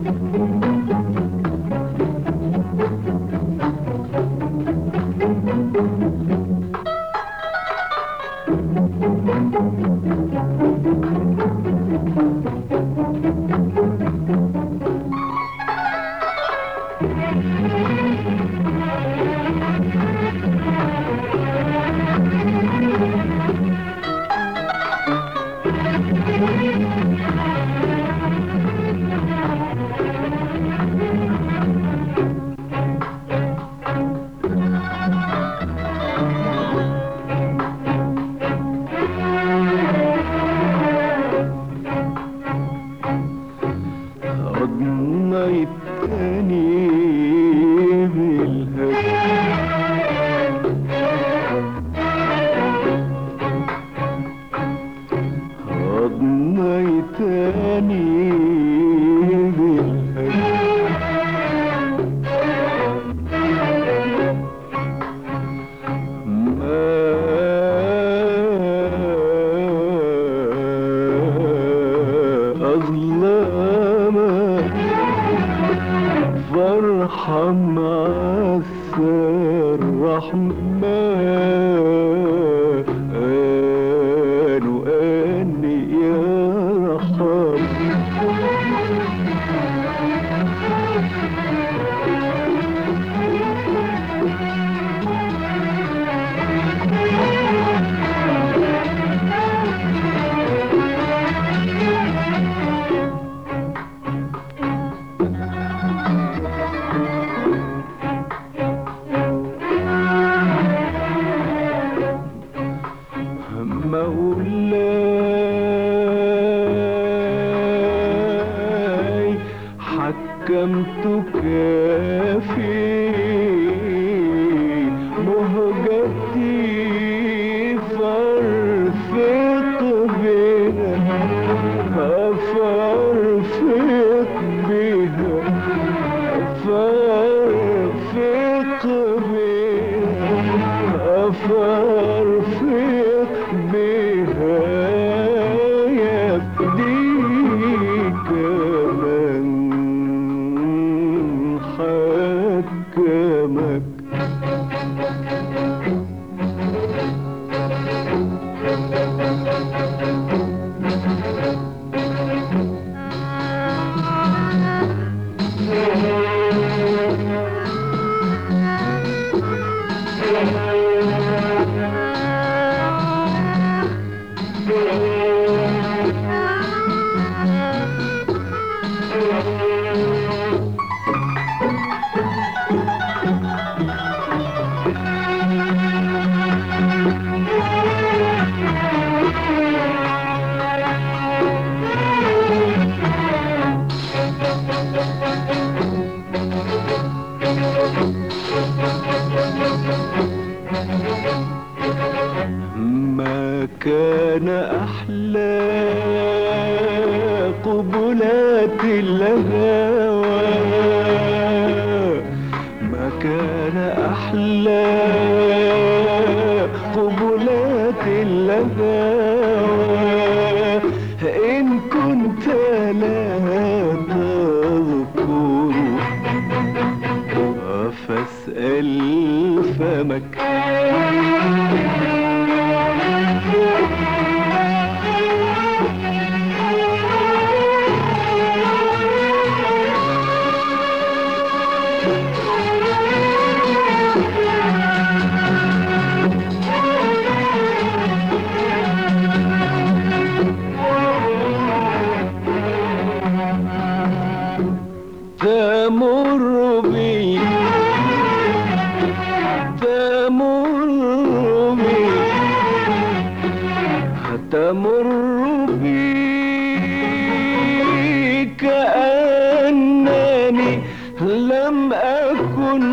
أضنيتني بالهجر أضنيتني بالهجر ما أظلمك فارحم عسى الرحمن وأني يرحم مولاي حكمتك في مهجتي فارفق بها فارفق بها فارفق بها فارفق بها يفديك من حكمك ما كان أحلى قبلات الهوى ما كان أحلى قبلات الهوى إن كنت لا تذكر فاسأل فمك تمر بي تمر بي تمر بي كأنني لم أكن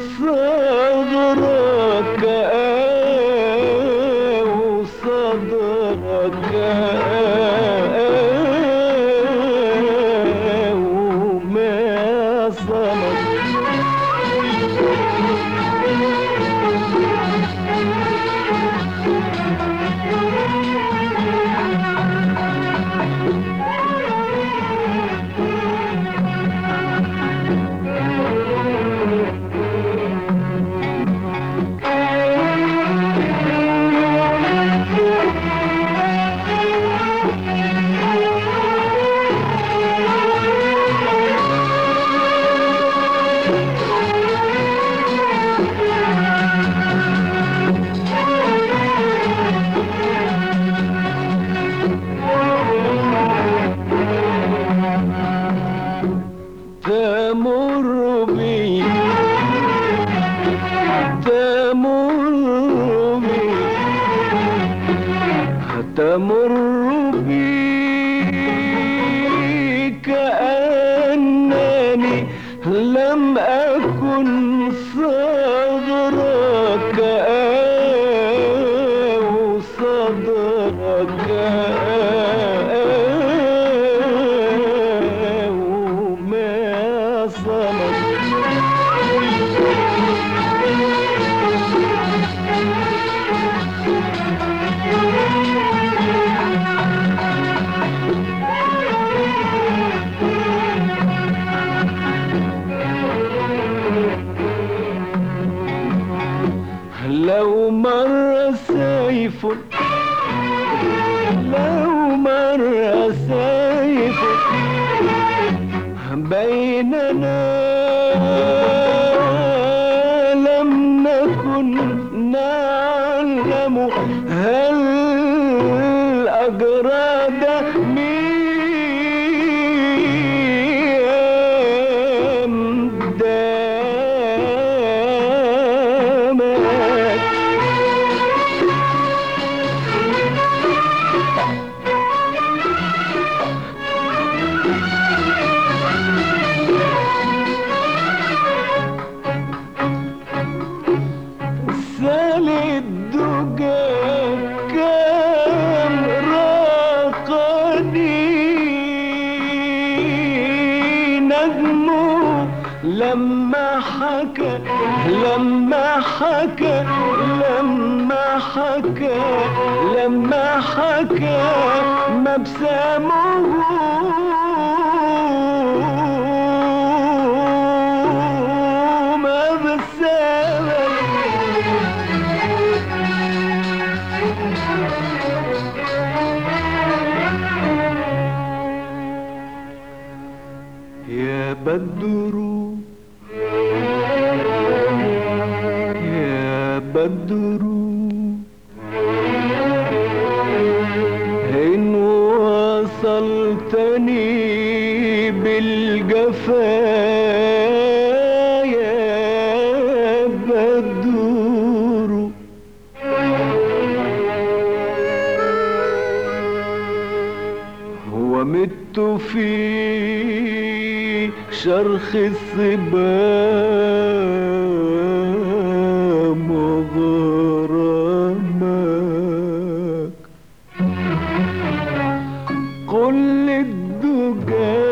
صدرك أو صدرك أو ما صمت بي تمر بي تمر بي كأنني لم أكن صغرك أو صدرك أو ما صمت لو مر سيف لو مر سيف بيننا لم نكن نعلم هل أجراد ميم دامت سال الدجى كم راقني نجمه لما حكى لما حكى لما حكى لما حكى مبسمه مبسمه يا بدر يا بدر إن وصلتني بالجفا يا بدر ومت في شرخ الصبام وغرامك قل للدجى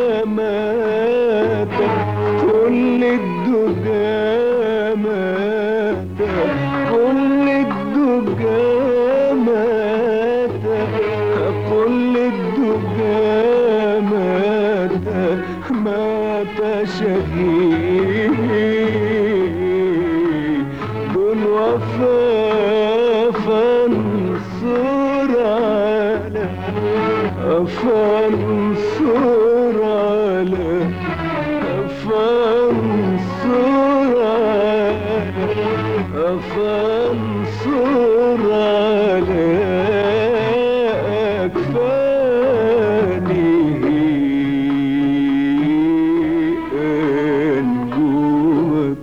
مات قل للدجى مات قل للدجى مات قل للدجى مات مات شهيد الوفا فانصر على فانصر على فانصر على فانصر على أكفانه أنجومك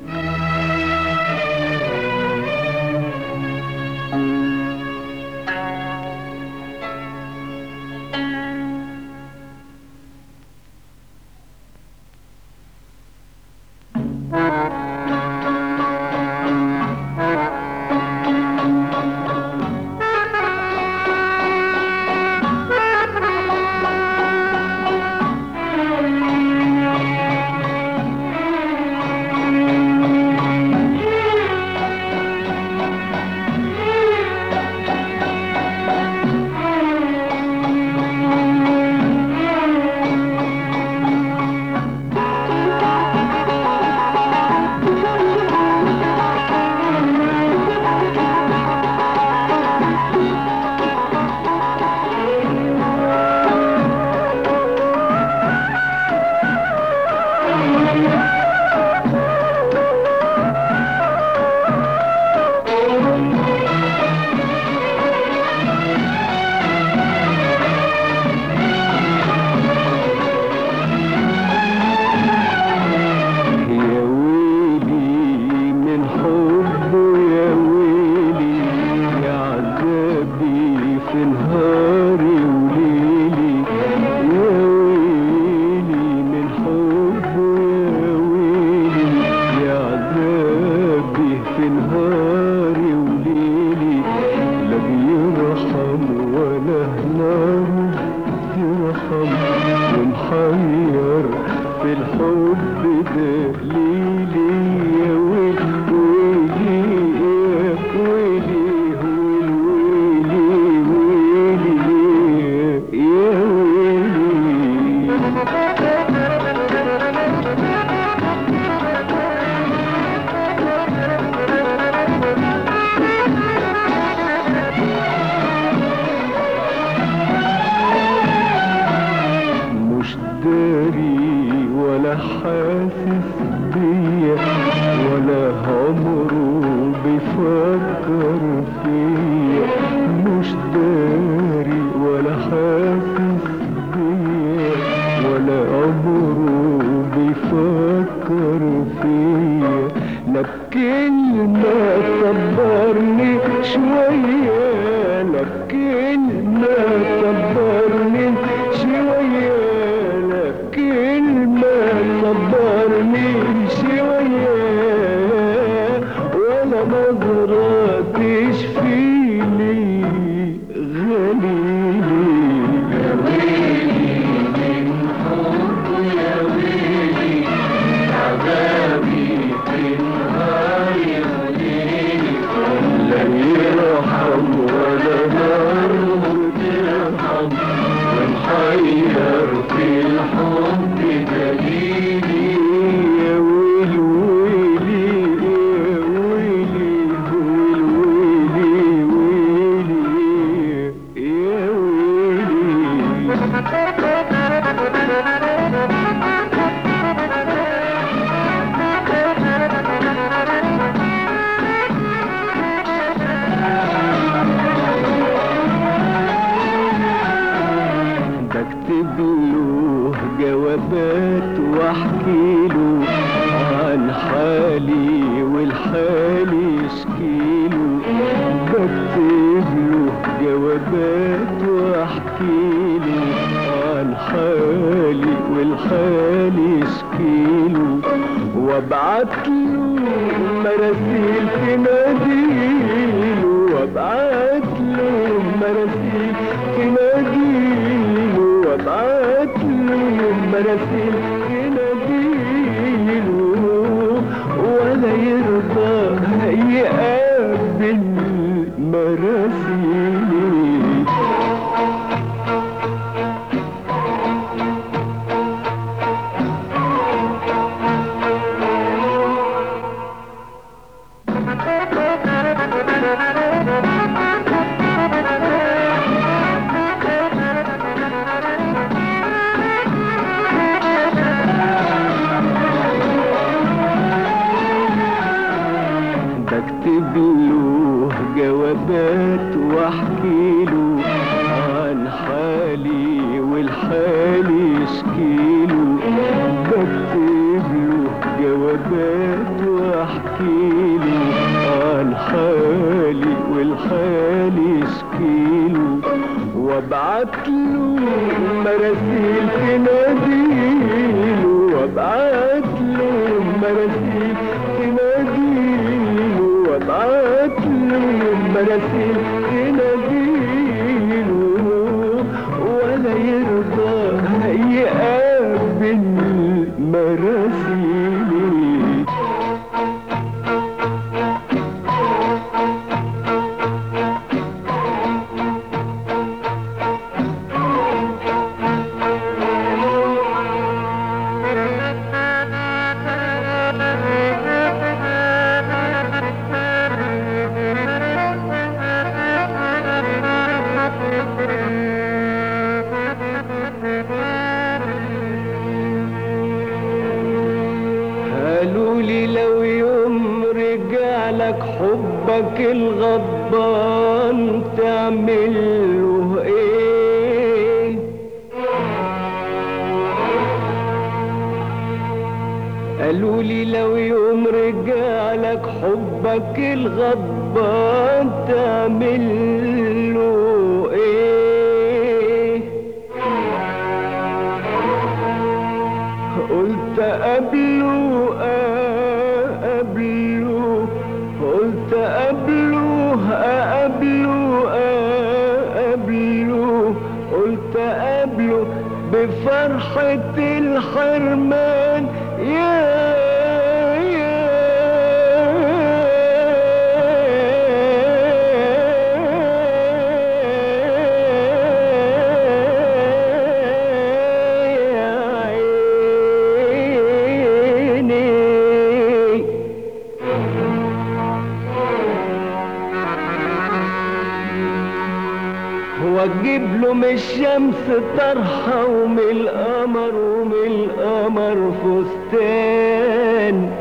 Thank فيا لا بكلمة صبرني شوية لا بكلمة صبرني شوية لا بكلمة صبرني شوية ولا نظرة تشفيني غليلي لا يرحم ولا نار ترحم ونحير في الحب دليلي يا ويلي ويلي يا ويلي ويلي ويلي يا ويلي بكتب له جوابات واحكي له عن حالي والحالي يشكيله بكتب له جوابات واحكي له عن حالي والحالي يشكيله وابعت له مراسيل تناديله وابعت له مراسيل تناديله وابعت له مراسيل تناديله ولا يرضى يقابل مراسيلي بكتب له جوابات واحكي له عن حالي والحالي يشكيله بكتب له جوابات واحكي له عن حالي والحالي يشكيله وابعت له مراسيل تناديله وابعت له مراسيل تناديله وابعت له مراسيل تناديله ولا يرضى يقابل مراسيلي قالوا لي لو يوم رجع لك حبك الغضبان تعمل له ايه قالوا لي لو يوم رجع لك حبك الغضبان تعمل له ايه قلت قبله قبله قلت قبله قبله قبله قلت قبله بفرحة الحرمان يا يا عيني واجيب له من الشمس طرحه ومن القمر ومن القمر فستان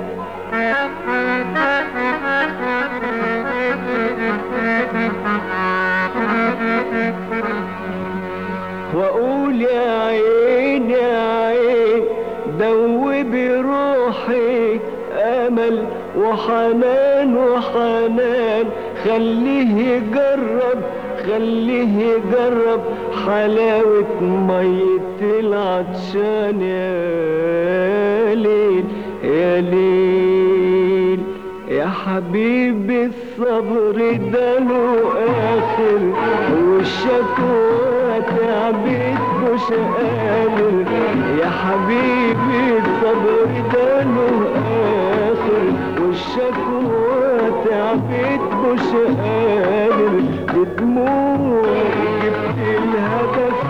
واقول يا عين يا عين دوبي روحي وامل وحنان وحنان خليه يجرب خليه يجرب حلاوة مية العطشان يا ليل يا ليل يا حبيبي الصبر ده له آخر والشكوى تعبت مش قادر يا حبيبي الصبر ده له آخر والشكوى تعبت مش قادر بدموع جبت الهدف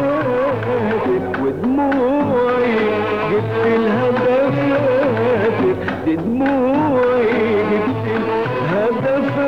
ودموعي جبت الهدف دموعي جبت الهدف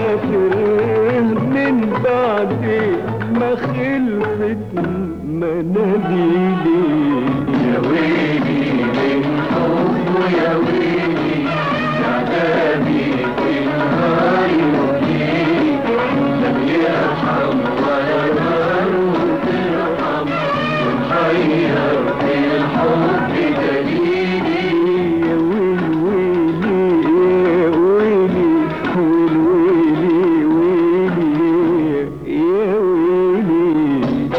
من بعد ما خلصت مناديلي يا ويلي من حب يا ويلي عذابي في النهار وليل لم يرحم ولا نار ترحم ومحير في الحب دليلي يا ويلي ويلي يا ويلي ويلي ويلي يا ويلي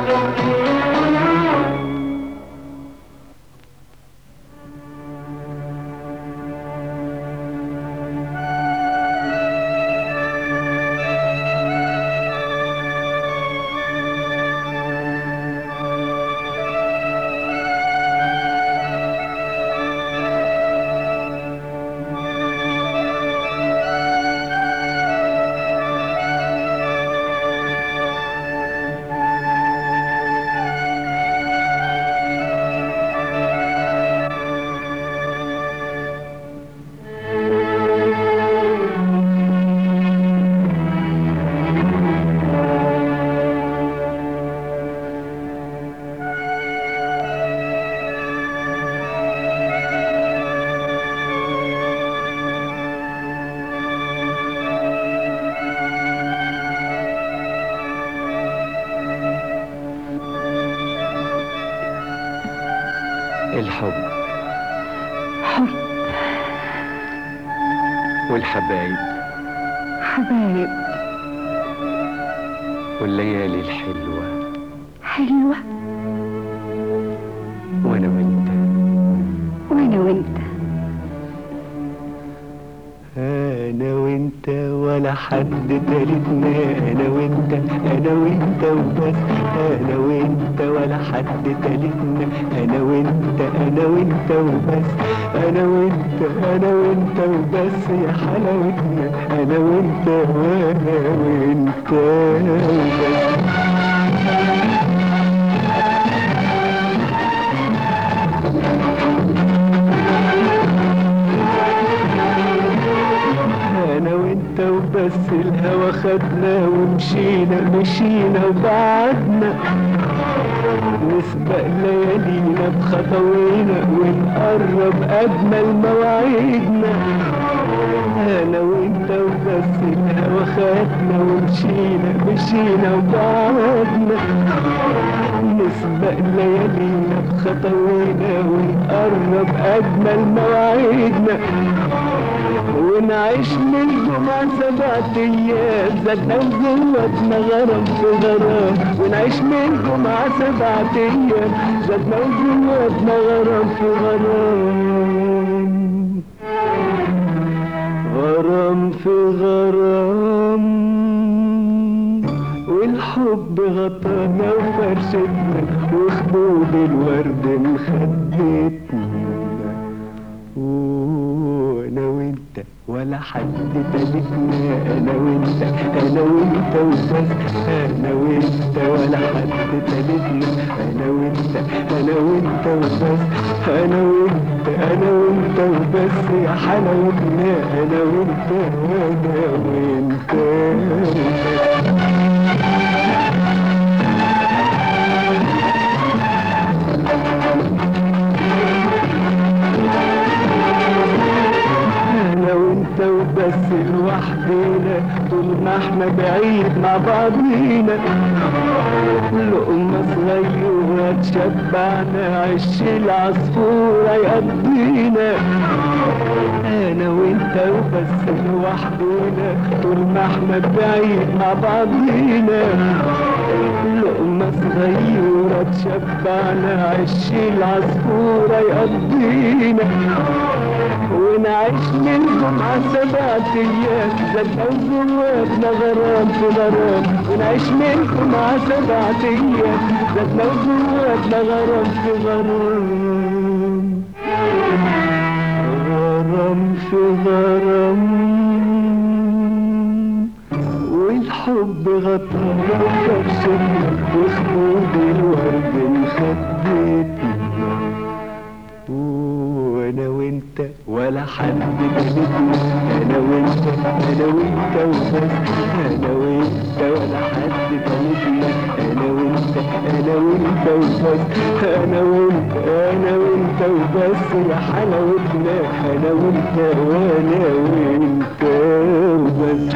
الحب حب والحبايب حبايب والليالي الحلوة حلوة وانا وانت وانا وانت انا وانت ولا حد تالتنا انا وانت انا وانت وبس انا وانت ولا حد تالتنا انا وانت انا وانت وبس انا وانت انا وانت وبس يا حلاوتنا انا وانت وانا وانت وبس انا وانت وبس الهوى خدنا ومشينا مشينا وبعدنا نسبق ليالينا بخطوينا ونقرب اجمل مواعيدنا انا وانت وبس الهوى خدنا ومشينا مشينا وبعدنا نسبق ليالينا بخطوينا ونقرب اجمل مواعيدنا ونعيش من جمعة سبعة أيام زادنا وزودنا غرام في غرام ونعيش من جمعة سبعة أيام زادنا وزودنا غرام في غرام غرام في غرام والحب غطانا وفرشتنا وخدود الورد مخدتنا وانا وانت ولا حد تالتنا انا وانت انا وانت وبس انا وانت ولا حد تالتنا انا وانت انا وانت وبس انا وانت انا وانت وبس يا حلاوتنا انا وانت وانا وانت وبس انا وانت وبس لوحدينا طول ما احنا بعيد مع بعضينا لقمة صغيرة تشبعنا عش العصفورة يقضينا احنا وبس لوحدنا طول ما احنا بعيد مع بعضينا لقمة صغيرة تشبعنا عش العصفورة يقضينا ونعيش منهم عسبات ايام زاد وزواتنا غرام في غرام ونعيش منهم عسبات ايام زاد وزواتنا غرام في غرام غرام في غرام والحب غطانا وفرشتنا وخدود الورد مخدتنا وانا وانت ولا حد تالتنا انا وانت انا وانت وبس انا وانت ولا حد تالتنا انا وانت انا وانت وبس انا وانت انا وانت وبس يا حلاوتنا انا وانت وانا وانت وبس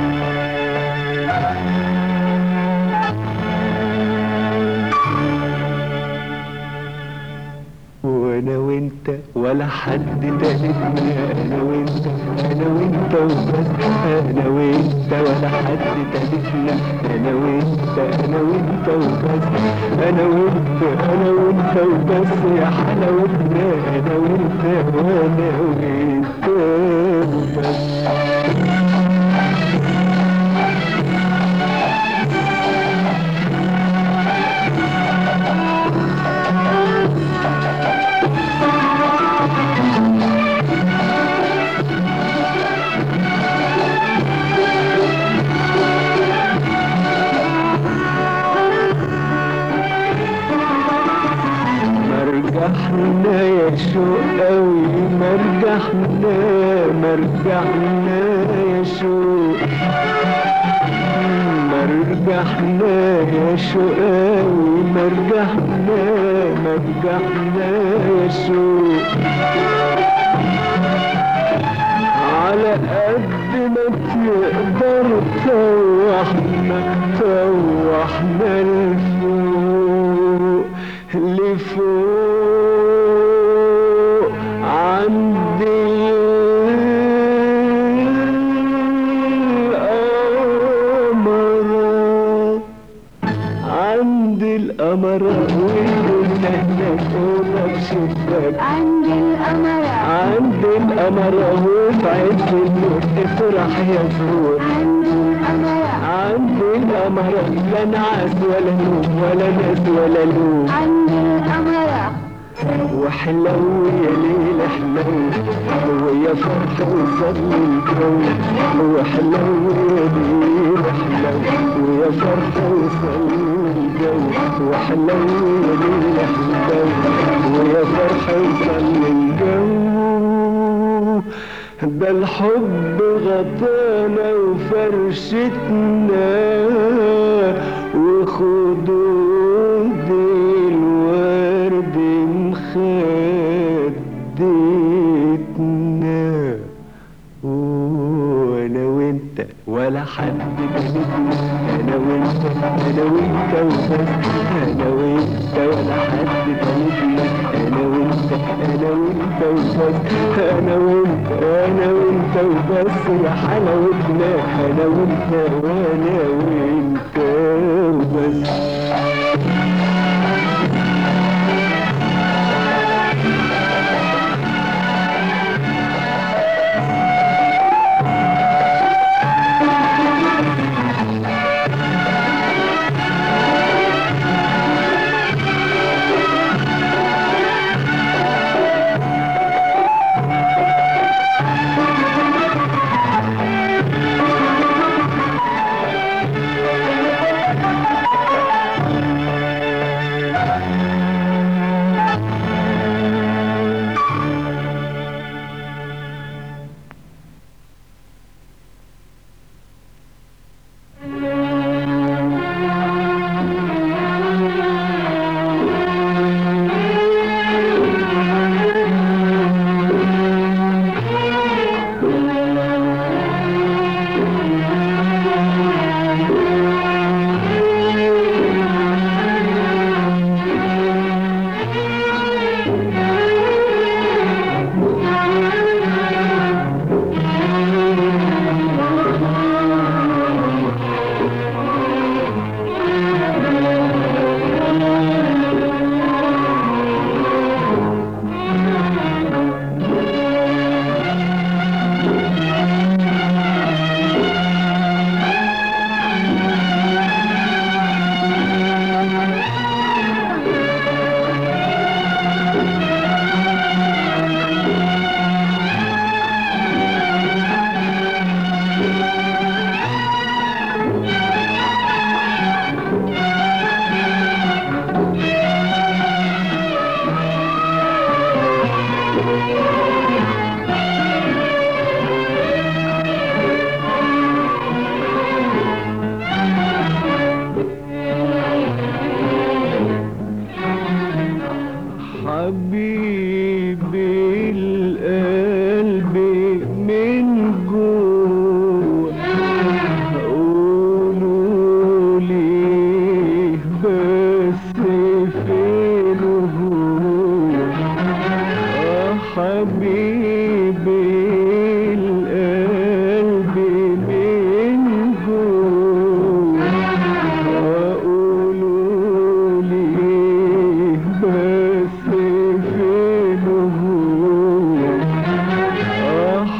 وانا وانت ولا حد تالتنا انا وانت انا وانت وبس انا وانت ولا حد تالتنا انا وانت انا وانت وبس انا وانت انا وانت وبس يا حلاوتنا انا وانت وانا وانت وبس مرجحنا يا شوق قوي مرجحنا مرجحنا يا شوق مرجحنا يا شوق قوي مرجحنا مرجحنا يا شوق على قد ما تقدر توحنا توحنا لفوق لفوق عندي القمر عند القمر وكنا هناك قرب شباك عند القمر عند القمر وفي عز النور افرح يا زور عند القمر عند القمر لا نعاس ولا نوم ولا ناس ولا لوم عند القمر وحلو يا ليل حلو ويا فرح وصل الجو وحلو يا ليل حلو ويا فرح وصل الجو وحلو يا ليل حلو ويا فرح وصل الجو ده الحب غطانا وفرشتنا وخدود الورد مخدتنا وانا وانت ولا حد تالتنا انا وانت انا وانت وبس انا وانت ولا حد تالتنا انا وانت انا وانت وبس انا وانت انا وانت وبس يا حلاوتنا انا وانت وانا وانت وبس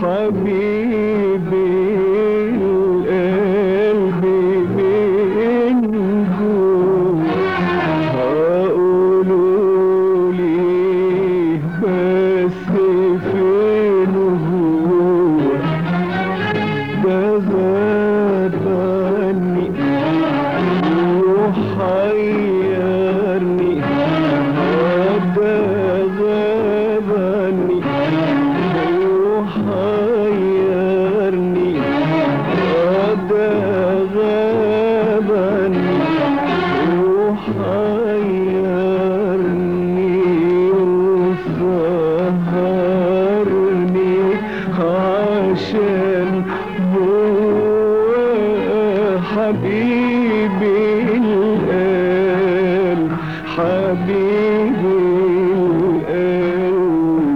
حبيبي القلب من جوه هقولوا ليه بس فين هو ده غاب عني وحيرني ده غاب عني وحيرني ده غاب عني وحيرني وسهرني عشان هو حبيبي القلب حبيبي القلب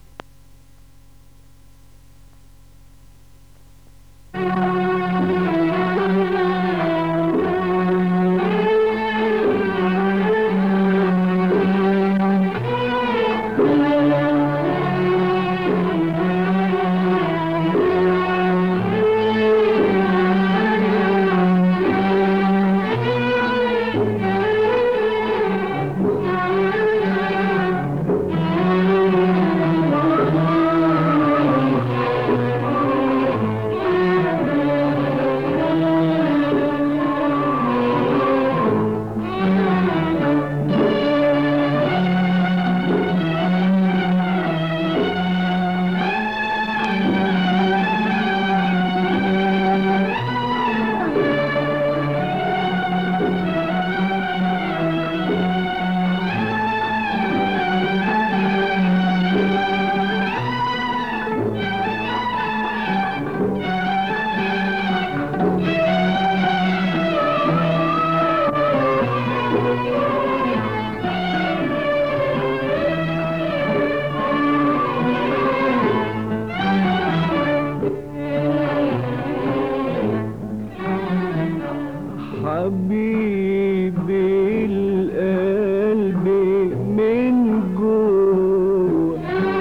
حبيبي القلب من جوه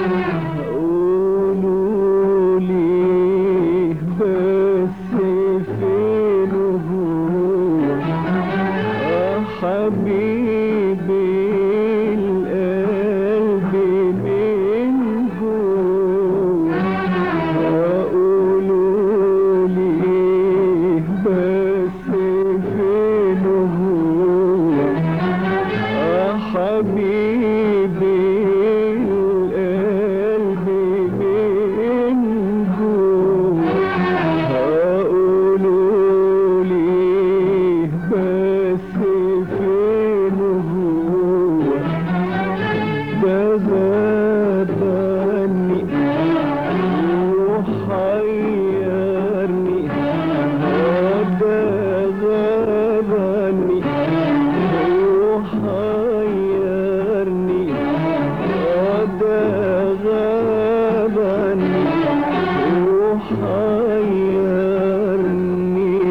قولوا لي بس فين هو آه حبيبي القلب من جوه قولوا لي بس فين هو آه حبيبي القلب من جوه هقولوا لي بس فين هو ده غاب عني وحيرني ده غاب عني وحيرني ده غاب عني وحيرني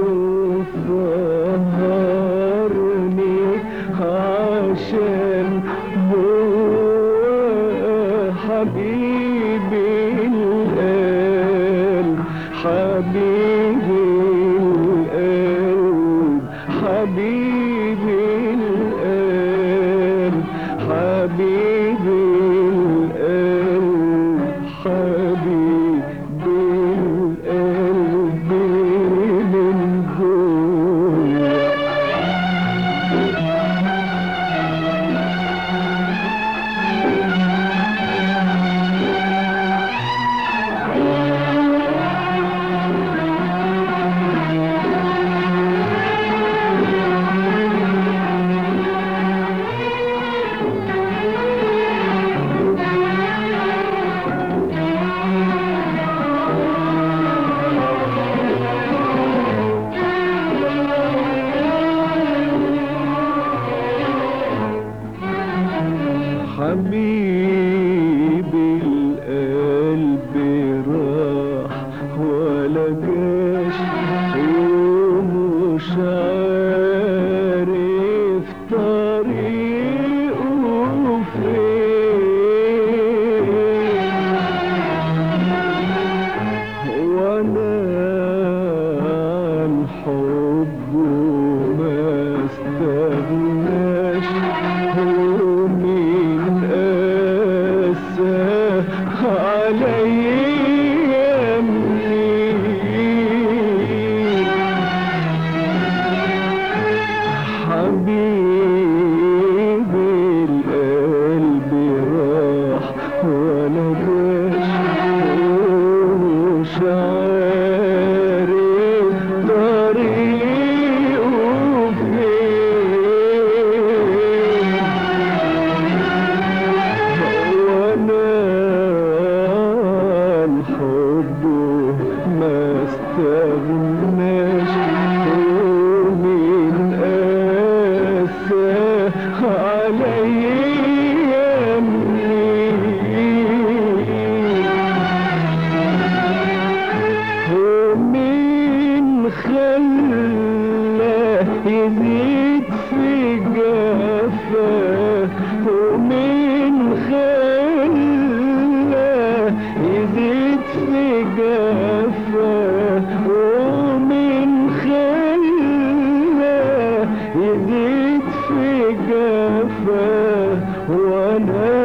وسهرني عشان هو حبيبي القلب حبيبي القلب حبيبي القلب حبيبي القلب حبيبي القلب من جوه Thank حبه ما استغناش ومين قاسى عليا ومين خلاه يزيد في جفاه ومين خلاه يزيد في جفاه ومين خلاه يزيد في جفاه وانا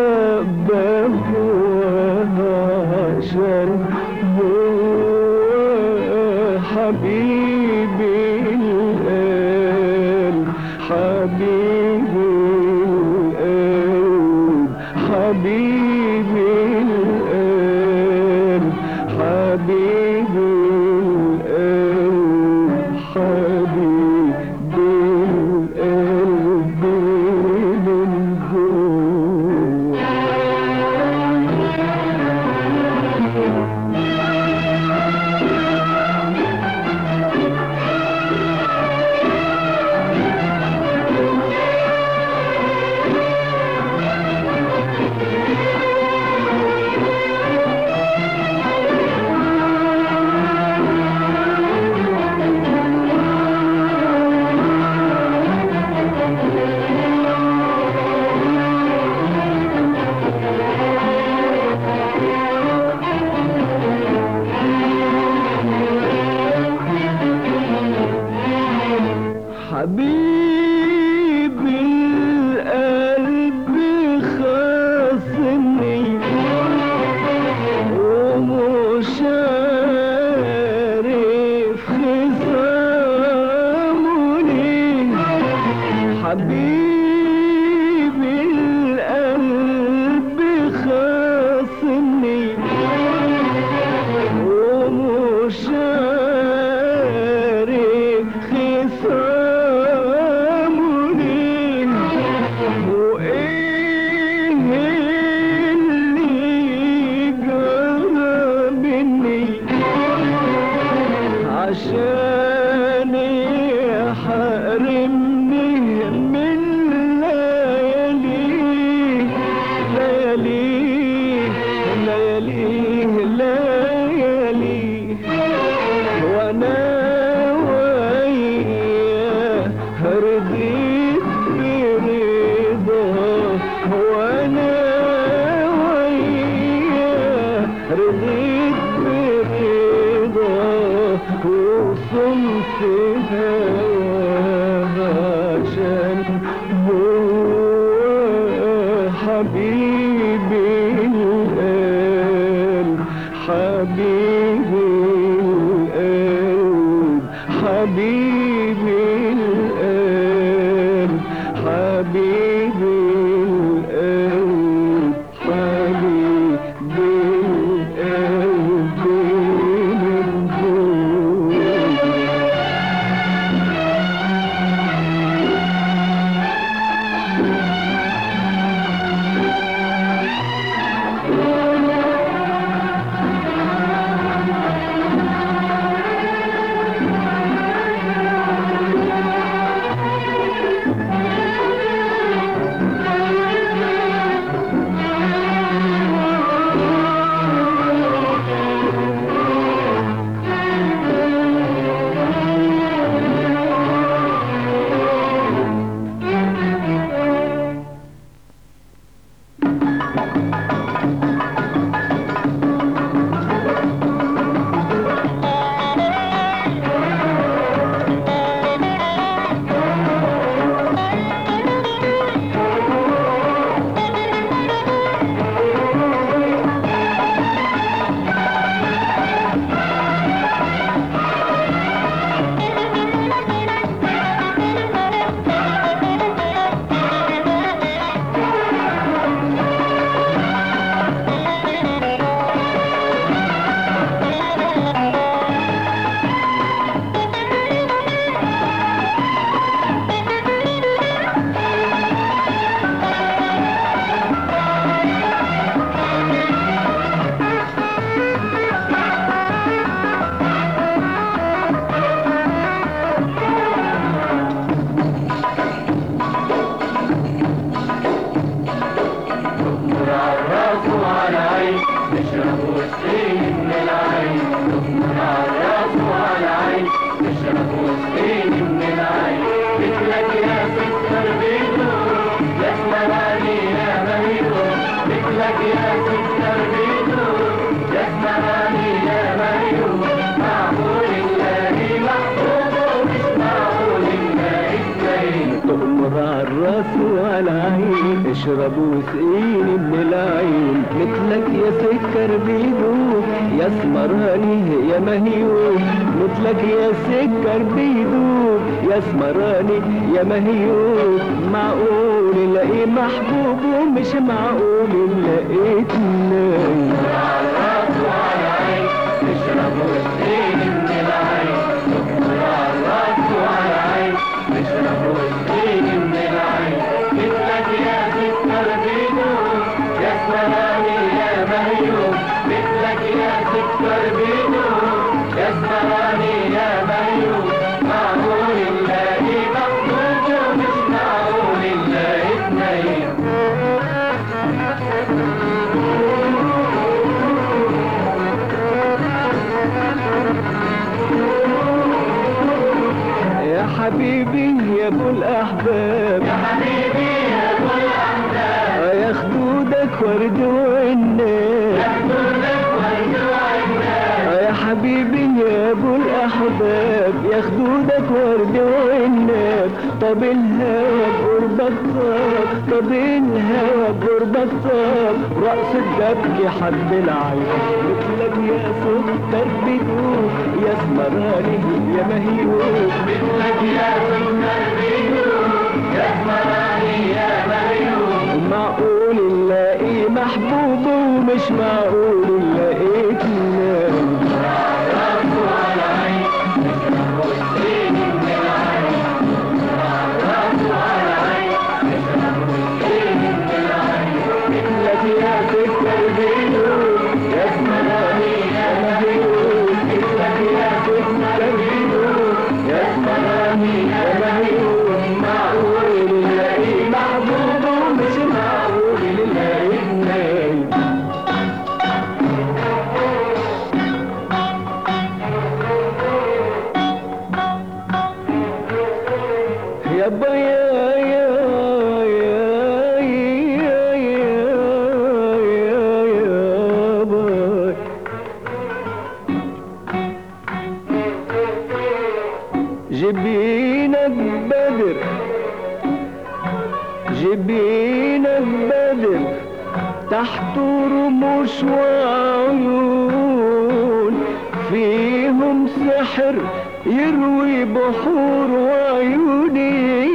بهواه عشان هو حبيبي القلب حبيبي القلب حبيبي القلب حبيبي القلب حبيبي القلب من جوه حبيبي القلب خاصني ومش عارف خصامني حبيبي القلب خاصني ومش عارف خصامني وايه اللي جرى مني عشان يحرمني من ليالي ليالي ليالي ليالي وانا وياه رضيت برضاه وانا وياه رضيت برضاه وصمت هواه عشان هو حبيبي القلب حبيبي القلب حبيبي القلب حبيبي القلب حبيبي القلب من جوه اشرب وسقيني من العين مثلك يا سكر بيدوب يا سمراني يا مهيوب مثلك يا سكر بيدوب يا سمراني يا مهيوب معقول الاقي محبوب ومش معقول لقيت نايم يا حبيبي يا ابو الاحباب يا حبيبي يا ابو الاحباب يا خدودك ورد وعناب يا خدودك ورد وعناب يا حبيبي يا ابو الاحباب يا خدودك ورد وعناب طب الهوى بقربك طاب طب الهوى بقربك طاب رأس الدبك حد العين مثلك يا سكر بدوب يا سمراني يا مهيوب مثلك يا سكر بدوب يا سمراني يا مهيوب معقول نلاقي محبوب ومش معقول نلاقيك نام مثلك يا سكر بدوب يا سمراني يا مهيوب مثلك يا سكر بدوب يا سمراني يا مهيوب معقول نلاقي محبوب ومش معقول نلاقيك نايم يا بيا يا يا يا يا يا باي جبينك بدر جبينك بدر تحت رموش وعيون فيهم سحر يروي بحور وعيوني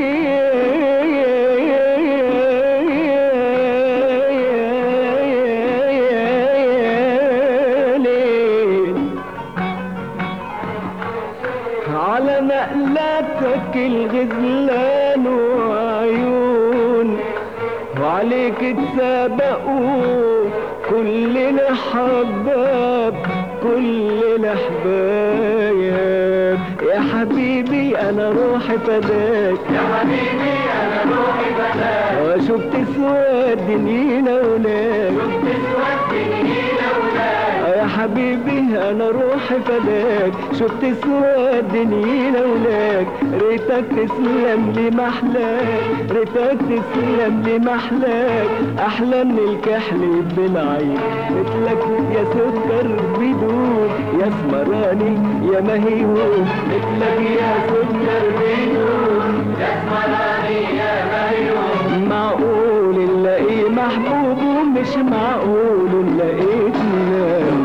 على نقلاتك الغزلان وعيون وعليك تسابقوا كل الحباب كل الحبايب يا حبيبي انا روحي فداك يا حبيبي انا روحي فداك وشفت سواد دنينا ولاك شفت سواد دنينا ولاك يا حبيبي انا روحي فداك شفت سواد دنينا ولاك ريتك تسلم لي محلاك ريتك تسلم لي محلاك احلى من الكحل بالعين مثلك يا سكر بدون يا سمراني يا مهيوب مثلك يا سكر بدون يا سمراني يا مهيوب معقول نلاقي محبوب ومش معقول نلاقيك نام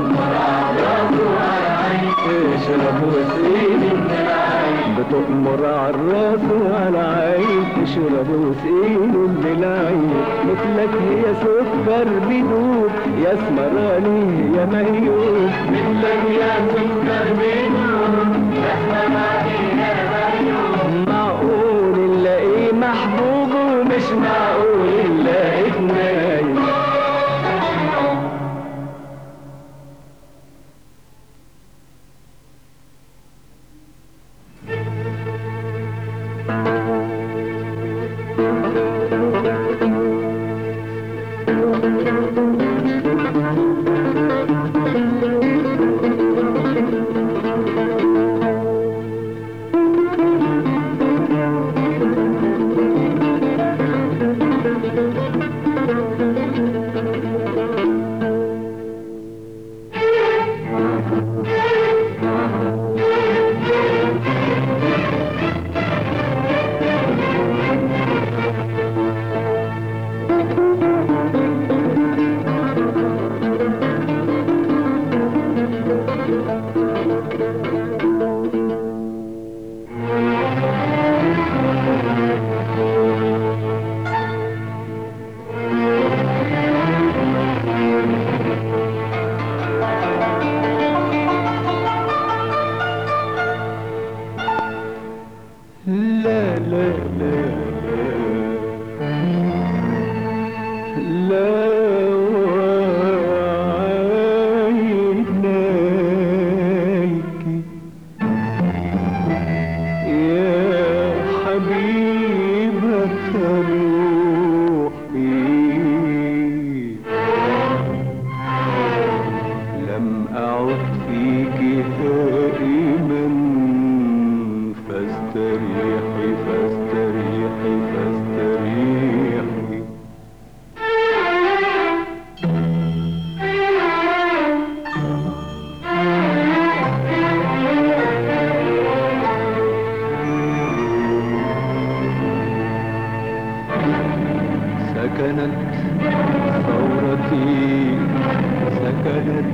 اشرب وسقيني من العين بتؤمر على الراس وعلى عين تشرب وسقيني من العين مثلك هي سكر بدوب يا سمراني يا مهيوب مثلك يا سكر بدوب يا سمراني يا مهيوب معقول نلاقي محبوب ومش معقول نلاقيك نايم لا لا لا لا وعينيك يا حبيبة روحي لم أعد فيك هائما فاستريحي فاستريحي فاستريحي سكنت ثورتي سكنت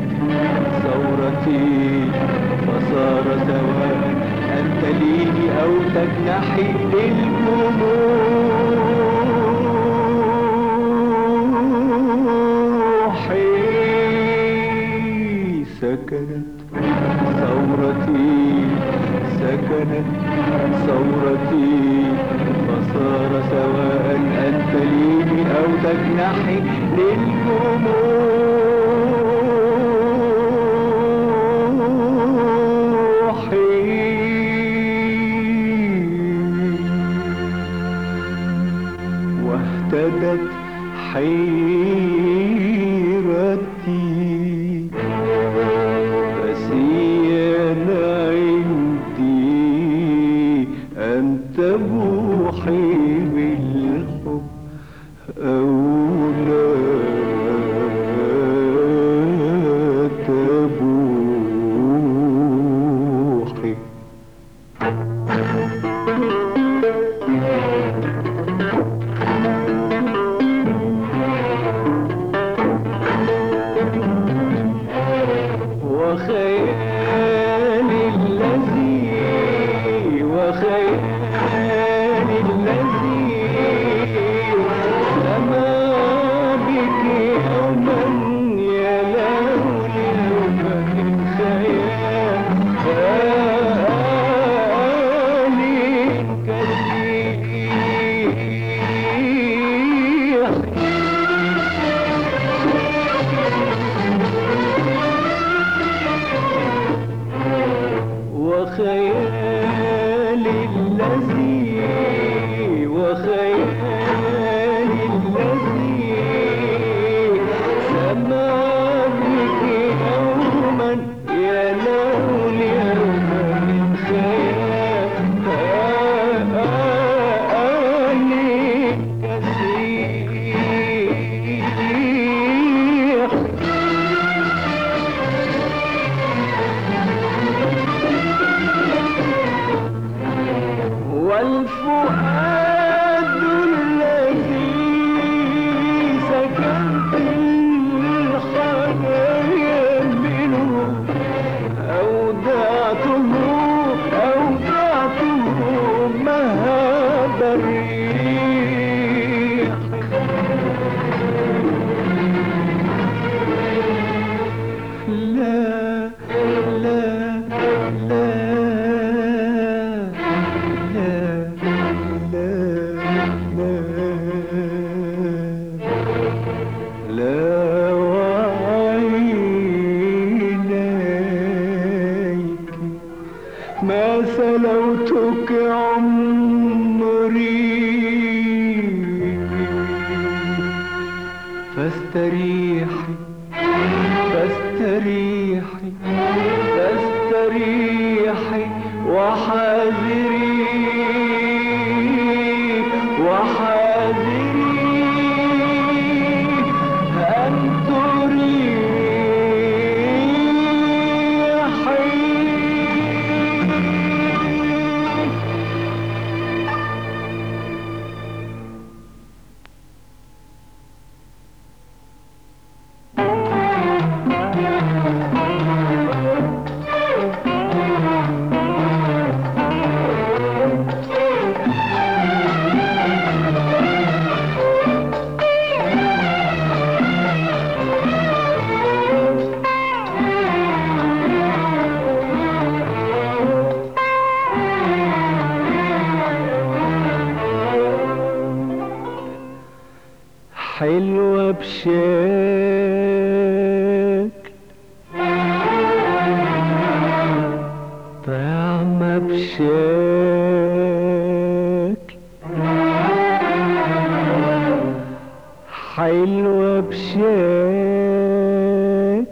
ثورتي فصار سواء أن تليني أو تجنحي للجموح سكنت ثورتي سكنت ثورتي فصار سواء أن تليني أو تجنحي للجموح واهتدت حيرتي فسيان عندي أن تبوحي بالحب أو لا تبوحي وخيالي الذي وخيالي الذي لما بك يوما يا لولي من خيالي كثير وخيالي الذي وخيالي الذي سما بك يوما يا لول يوما من خيالي كثير والفؤاد الذي سكنت الخيال منه أودعته أودعته مهاب الريح لا لا لا لا لا لا وعينيك ما سلوتك عمري فاستريحي فاستريحي فاستريحي وحاذري وحاذري أن تريحي بشكل حلوة بشكل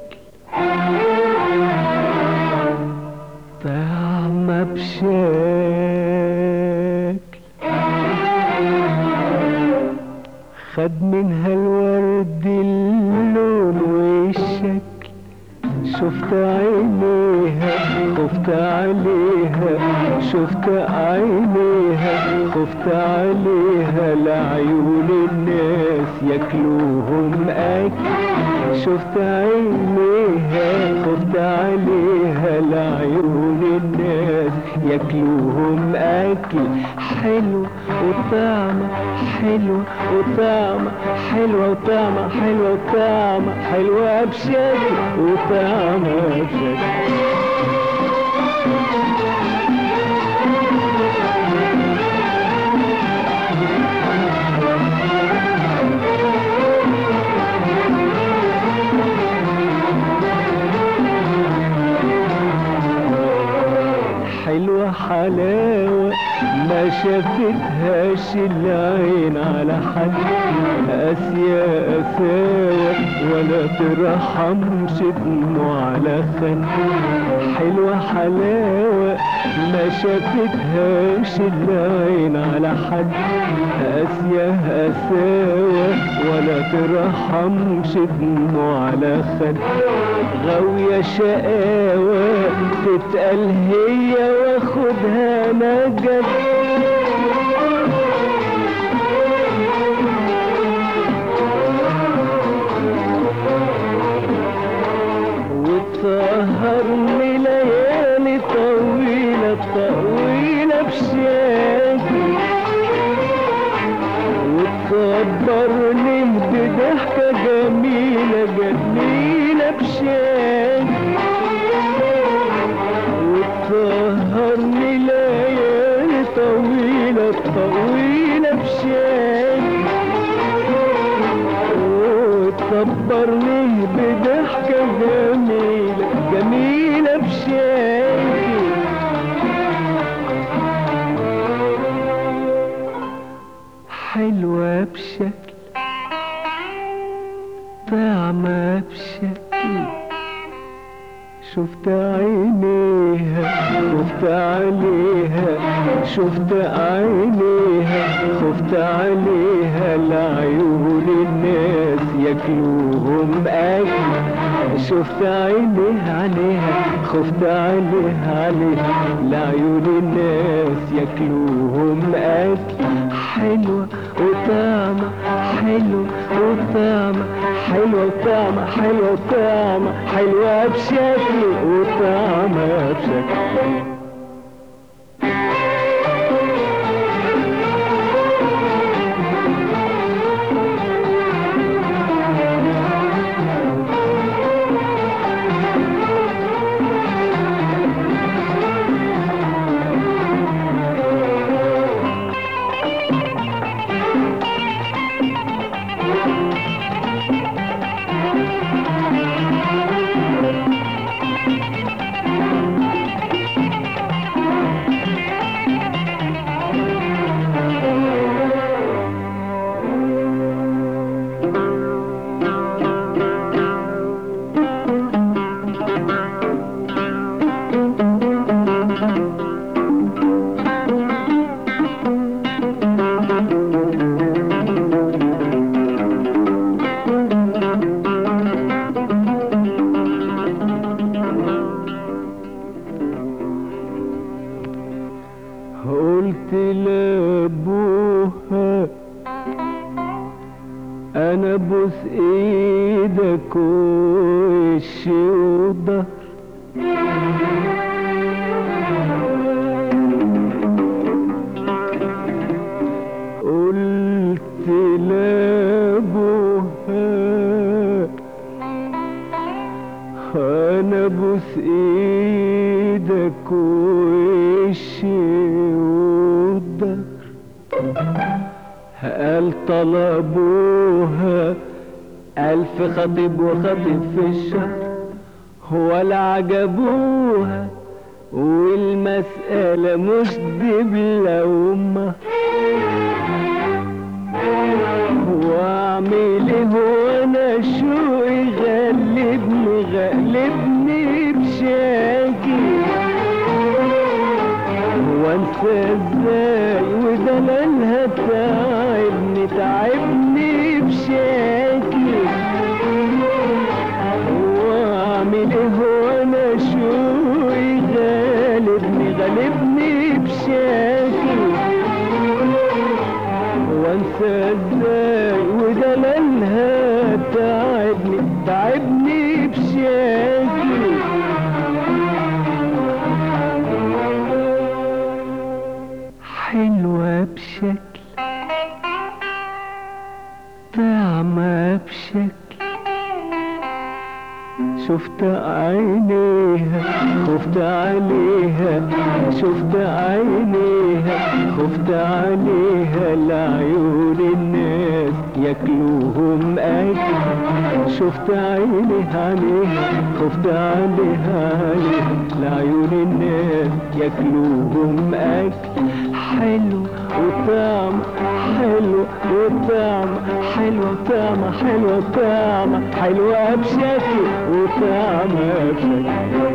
طعمة بشكل خد منها الورد اللون والشكل شفت عينيها خفت عليها شفت عينيها خفت عليها لعيون الناس ياكلوهم اكل شفت عينيها خفت عليها لعيون الناس ياكلوهم اكل حلو وطعمة حلو وطعمة حلوة وطعمة حلوة وطعمة حلوة بشكل وطعمة بشكل حلوة حلاوة ما شافتهاش العين على حد قاسية قساوة ولا ترحمش دموع على خد حلوة حلاوة ما شافتهاش العين على حد قاسية قساوة ولا ترحمش دموع على خد غاوية شقاوة تتقال هي واخدها نجد وتسهرني ليالي طويلة طويلة بشكل وتصبرني بضحكة جميلة جميلة بشكل وتسهرني ليالي طويلة طويلة بشكل وتصبرني بضحكة جميلة جميلة بشكل حلوة بشكل طعمة بشكل شفت عينيها خفت عليها شفت عينيها خفت عليها لعيون الناس ياكلوهم اكل شفت عينيها عليها خفت عليها عليها لعيون الناس ياكلوهم اكل حلوة وطعمة حلوة وطعمة حلوة وطعمة حلوة وطعمة حلوة بشكل وطعمة بشكل قلت لابوها انا بوس ايدك وش وضهر قلت لابوها انا بوس ايدك وش وضهر قال طلبوها ألف خطيب وخطيب في الشهر ولا عجبوها والمسألة مش دبلة وما واعمل ايه وانا شوقي غلبني غلبني بشاكي وانسى ازاي ودلالها تعبني تعبني بشاكي واعمل ايه وانا شوقي غالبني غالبني بشاكي وانسى ازاي ودلالها تعبني تعبني بشاكي حلوة بشكل طعمة بشكل شفت عينيها خفت عليها شفت عينيها خفت عليها لعيون الناس ياكلوهم اكل شفت عينيها عليها خفت عليها عليها لعيون الناس ياكلوهم اكل حلو وطعم حلو وطعم حلو طعم حلو طعم حلوة بشكل وطعم بشكل